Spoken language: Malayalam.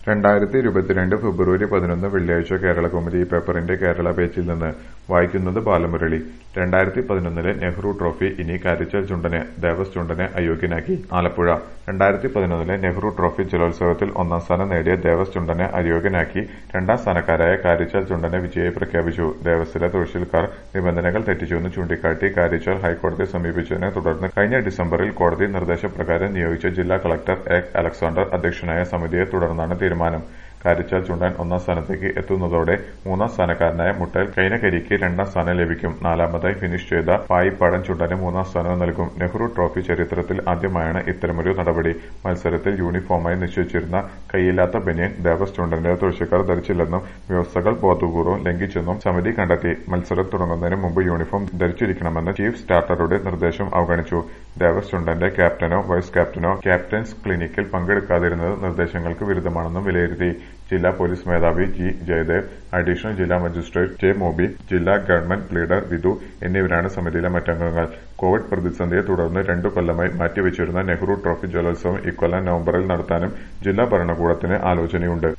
രണ്ടായിരത്തി ഇരുപത്തിരണ്ട് ഫെബ്രുവരി പതിനൊന്ന് വെള്ളിയാഴ്ച കേരളകൗമുദി പേപ്പറിന്റെ കേരള പേജിൽ നിന്ന് വായിക്കുന്നത് ബാലമുരളി രണ്ടായിരത്തി പതിനൊന്നിലെ നെഹ്റു ട്രോഫി ഇനി കാരിച്ചാൽ ചുണ്ടനെ ദേവസ് ചുണ്ടനെ അയോഗ്യനാക്കി ആലപ്പുഴ രണ്ടായിരത്തി പതിനൊന്നിലെ നെഹ്റു ട്രോഫി ജലോത്സവത്തിൽ ഒന്നാം സ്ഥാനം നേടിയ ദേവസ് ചുണ്ടനെ അയോഗ്യനാക്കി രണ്ടാം സ്ഥാനക്കാരായ കാരിച്ചാൽ ചുണ്ടനെ വിജയി പ്രഖ്യാപിച്ചു ദേവസിലെ തഹസിൽദാർ നിബന്ധനകൾ തെറ്റിച്ചുവെന്ന് ചൂണ്ടിക്കാട്ടി കാരിച്ചാൽ ഹൈക്കോടതിയെ സമീപിച്ചതിനെ തുടർന്ന് കഴിഞ്ഞ ഡിസംബറിൽ കോടതി നിർദ്ദേശപ്രകാരം നിയോഗിച്ച ജില്ലാ കളക്ടർ എ അലക്സാണ്ടർ അധ്യക്ഷനായ സമിതിയെ തുടർന്നാണ് തീരുമാനം കാരിച്ചാൽ ചുണ്ടൻ ഒന്നാം സ്ഥാനത്തേക്ക് എത്തുന്നതോടെ മൂന്നാം സ്ഥാനക്കാരനായ മുട്ടൽ കൈനകരിക്ക് രണ്ടാം സ്ഥാനം ലഭിക്കും നാലാമതായി ഫിനിഷ് ചെയ്ത പായിപ്പാടൻ ചുണ്ടന് മൂന്നാം സ്ഥാനവും നൽകും നെഹ്റു ട്രോഫി ചരിത്രത്തിൽ ആദ്യമായാണ് ഇത്തരമൊരു നടപടി മത്സരത്തിൽ യൂണിഫോമായി നിശ്ചയിച്ചിരുന്ന കൈയില്ലാത്ത ബനിയൻ ദേവസ് ചുണ്ടന്റെ തുഴച്ചിക്കാർ ധരിച്ചില്ലെന്നും വ്യവസ്ഥകൾ ബോധപൂർവ്വം ലംഘിച്ചെന്നും സമിതി കണ്ടെത്തി മത്സരം തുടങ്ങുന്നതിന് മുമ്പ് യൂണിഫോം ധരിച്ചിരിക്കണമെന്ന ചീഫ് സ്റ്റാർട്ടറുടെ നിർദ്ദേശം അവഗണിച്ചു ദേവസ് ചുണ്ടന്റെ ക്യാപ്റ്റനോ വൈസ് ക്യാപ്റ്റനോ ക്യാപ്റ്റൻസ് ക്ലിനിക്കിൽ പങ്കെടുക്കാതിരുന്നത് നിർദ്ദേശങ്ങൾക്ക് വിരുദ്ധമാണെന്നും വിലയിരുത്തി ജില്ലാ പോലീസ് മേധാവി ജി ജയദേവ് അഡീഷണൽ ജില്ലാ മജിസ്ട്രേറ്റ് ജെ മോബി ജില്ലാ ഗവൺമെന്റ് പ്ലീഡർ വിധു എന്നിവരാണ് സമിതിയിലെ മറ്റംഗങ്ങൾ കോവിഡ് പ്രതിസന്ധിയെ തുടർന്ന് രണ്ടു കൊല്ലമായി മാറ്റിവച്ചിരുന്ന നെഹ്റു ട്രോഫി ജലോത്സവം ഇക്കൊല്ലം നവംബറിൽ നടത്താനും ജില്ലാ ഭരണകൂടത്തിന് ആലോചനയുണ്ട്